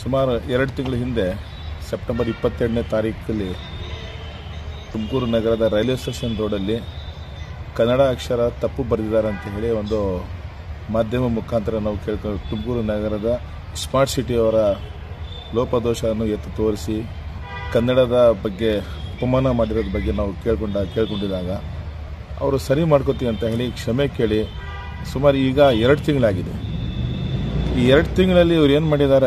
ಸುಮಾರು ಎರಡು ತಿಂಗಳ ಹಿಂದೆ ಸೆಪ್ಟೆಂಬರ್ ಇಪ್ಪತ್ತೆರಡನೇ ತಾರೀಕಲ್ಲಿ ತುಮಕೂರು ನಗರದ ರೈಲ್ವೆ ಸ್ಟೇಷನ್ ರೋಡಲ್ಲಿ ಕನ್ನಡ ಅಕ್ಷರ ತಪ್ಪು ಬರೆದಿದ್ದಾರೆ ಅಂತ ಹೇಳಿ ಒಂದು ಮಾಧ್ಯಮ ಮುಖಾಂತರ ನಾವು ಕೇಳ್ಕೊಂಡು ತುಮಕೂರು ನಗರದ ಸ್ಮಾರ್ಟ್ ಸಿಟಿಯವರ ಲೋಪದೋಷವನ್ನು ಎತ್ತು ತೋರಿಸಿ ಕನ್ನಡದ ಬಗ್ಗೆ ಅಪಮಾನ ಮಾಡಿರೋದ್ರ ಬಗ್ಗೆ ನಾವು ಕೇಳ್ಕೊಂಡ ಕೇಳ್ಕೊಂಡಿದ್ದಾಗ ಅವರು ಸರಿ ಮಾಡ್ಕೋತೀವಿ ಅಂತ ಹೇಳಿ ಕ್ಷಮೆ ಕೇಳಿ ಸುಮಾರು ಈಗ ಎರಡು ತಿಂಗಳಾಗಿದೆ ಈ ಎರಡು ತಿಂಗಳಲ್ಲಿ ಇವ್ರು ಏನು ಮಾಡಿದ್ದಾರೆ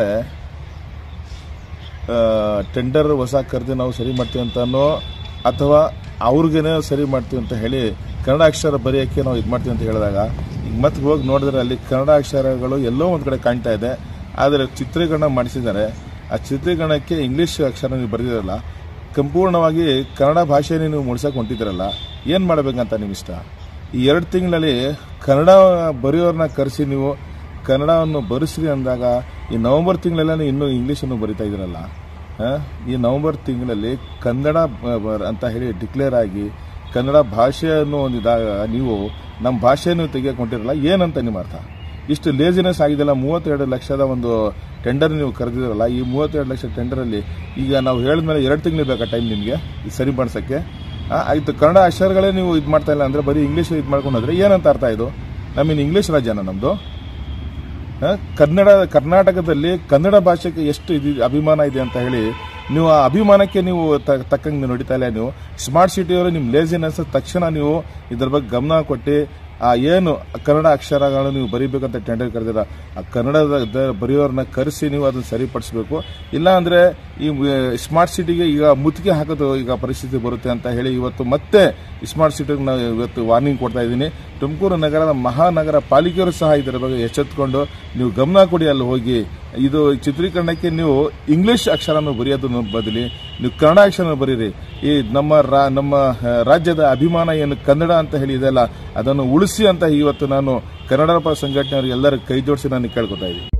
ಟೆಂಡರ್ ಹೊಸ ಕರೆದು ನಾವು ಸರಿ ಮಾಡ್ತೀವಿ ಅಂತನೋ ಅಥವಾ ಅವ್ರಿಗೇನೆ ಸರಿ ಮಾಡ್ತೀವಿ ಅಂತ ಹೇಳಿ ಕನ್ನಡ ಅಕ್ಷರ ಬರೆಯೋಕ್ಕೆ ನಾವು ಇದು ಮಾಡ್ತೀವಿ ಅಂತ ಹೇಳಿದಾಗ ಈಗ ಮತ್ತೆ ಹೋಗಿ ನೋಡಿದ್ರೆ ಅಲ್ಲಿ ಕನ್ನಡ ಅಕ್ಷರಗಳು ಎಲ್ಲೋ ಒಂದು ಕಡೆ ಕಾಣ್ತಾ ಇದೆ ಆದರೆ ಚಿತ್ರೀಕರಣ ಮಾಡಿಸಿದ್ದಾರೆ ಆ ಚಿತ್ರೀಕರಣಕ್ಕೆ ಇಂಗ್ಲೀಷ್ ಅಕ್ಷರ ನೀವು ಬರೆದಿರಲ್ಲ ಸಂಪೂರ್ಣವಾಗಿ ಕನ್ನಡ ಭಾಷೆಯನ್ನು ನೀವು ಮುಡ್ಸಕ್ಕೆ ಹೊಂಟಿದ್ದೀರಲ್ಲ ಏನು ಮಾಡಬೇಕಂತ ನಿಮ್ಮ ಇಷ್ಟ ಈ ಎರಡು ತಿಂಗಳಲ್ಲಿ ಕನ್ನಡ ಬರೆಯೋರನ್ನ ಕರೆಸಿ ನೀವು ಕನ್ನಡವನ್ನು ಬರೆಸ್ರಿ ಅಂದಾಗ ಈ ನವೆಂಬರ್ ತಿಂಗಳೆಲ್ಲ ಇನ್ನೂ ಇಂಗ್ಲೀಷನ್ನು ಬರಿತಾ ಇದ್ದೀರಲ್ಲ ಆ, ಈ ನವೆಂಬರ್ ತಿಂಗಳಲ್ಲಿ ಕನ್ನಡ ಬ- ಬ- ಅಂತ ಹೇಳಿ ಡಿಕ್ಲೇರ್ ಆಗಿ ಕನ್ನಡ ಭಾಷೆಯನ್ನು ಒಂದಿದಾಗ ನೀವು ನಮ್ಮ ಭಾಷೆಯನ್ನು ತೆಗಿಯಕ್ಕೆ ಹೊಂಟಿರಲ್ಲ ಏನಂತ ನಿಮ್ಮ ಅರ್ಥ ಇಷ್ಟು ಲೇಜಿನೆಸ್ ಆಗಿದೆಲ್ಲ ಮೂವತ್ತೆರಡು ಲಕ್ಷದ ಒಂದು ಟೆಂಡರ್ ನೀವು ಕರೆದಿರಲ್ಲ ಈ ಮೂವತ್ತೆರಡು ಲಕ್ಷ ಟೆಂಡರಲ್ಲಿ ಈಗ ನಾವು ಹೇಳಿದ್ಮೇಲೆ ಎರಡು ತಿಂಗಳು ಬೇಕಾ ಟೈಮ್ ನಿಮಗೆ ಇದು ಸರಿ ಮಾಡ್ಸೋಕ್ಕೆ ಆಯಿತು ಕನ್ನಡ ಅಕ್ಷರಗಳೇ ನೀವು ಇದು ಮಾಡ್ತಾ ಇಲ್ಲ ಅಂದರೆ ಬರೀ ಇಂಗ್ಲೀಷ್ ಇದು ಮಾಡ್ಕೊಂಡು ಹೋದ್ರೆ ಏನಂತ ಅರ್ಥ ಇದು ನಮ್ಮನ್ನು ಇಂಗ್ಲೀಷ್ ರಾಜ್ಯನ ನಮ್ಮದು ಆ, ಕನ್ನಡ ಕರ್ನಾಟಕದಲ್ಲಿ ಕನ್ನಡ ಭಾಷೆಗೆ ಎಷ್ಟು ಇದು ಅಭಿಮಾನ ಇದೆ ಅಂತ ಹೇಳಿ ನೀವು ಆ ಅಭಿಮಾನಕ್ಕೆ ನೀವು ತ- ತಕ್ಕಂಗೆ ನೀವು ನಡೀತಾ ಇಲ್ಲ ನೀವು ಸ್ಮಾರ್ಟ್ ಸಿಟಿಯವರು ನಿಮ್ಮ ಲೇಜಿನೆಸ್ ತಕ್ಷಣ ನೀವು ಇದ್ರ ಬಗ್ಗೆ ಗಮನ ಕೊಟ್ಟು ಆ ಏನು ಕನ್ನಡ ಅಕ್ಷರಗಳನ್ನು ನೀವು ಬರೀಬೇಕಂತ ಟೆಂಡರ್ ಕರೆದಿರ ಆ ಕನ್ನಡದ ದ- ಬರೆಯೋರನ್ನ ಕರೆಸಿ ನೀವು ಅದನ್ನು ಸರಿಪಡಿಸಬೇಕು ಇಲ್ಲ ಅಂದ್ರೆ ಈ ಸ್ಮಾರ್ಟ್ ಸಿಟಿಗೆ ಈಗ ಮುತ್ತಿಗೆ ಹಾಕೋದು ಈಗ ಪರಿಸ್ಥಿತಿ ಬರುತ್ತೆ ಅಂತ ಹೇಳಿ ಇವತ್ತು ಮತ್ತೆ ಸ್ಮಾರ್ಟ್ ಸಿಟಿಗೆ ನಾವು ಇವತ್ತು ವಾರ್ನಿಂಗ್ ಕೊಡ್ತಾ ಇದ್ದೀನಿ ತುಮಕೂರು ನಗರದ ಮಹಾನಗರ ಪಾಲಿಕೆಯವರು ಸಹ ಇದರ ಬಗ್ಗೆ ಎಚ್ಚೆತ್ತುಕೊಂಡು ನೀವು ಗಮನ ಕೊಡಿ ಅಲ್ಲಿ ಹೋಗಿ ಇದು ಚಿತ್ರೀಕರಣಕ್ಕೆ ನೀವು ಇಂಗ್ಲಿಷ್ ಅಕ್ಷರನ ಬರೆಯೋದನ್ನು ಬದಲಿ ನೀವು ಕನ್ನಡ ಅಕ್ಷರ ಬರೀರಿ ಈ ನಮ್ಮ ರಾ- ನಮ್ಮ ಆ, ರಾಜ್ಯದ ಅಭಿಮಾನ ಏನು ಕನ್ನಡ ಅಂತ ಹೇಳಿ ಇದೆಲ್ಲ ಅದನ್ನು ಉಳಿಸಿ ಅಂತ ಇವತ್ತು ನಾನು ಕನ್ನಡ ಪರ ಸಂಘಟನೆಯವರು ಎಲ್ಲರ ಕೈ ಜೋಡಿಸಿ ನಾನು ಕೇಳ್ಕೊತಾ ಇದ್ದೀನಿ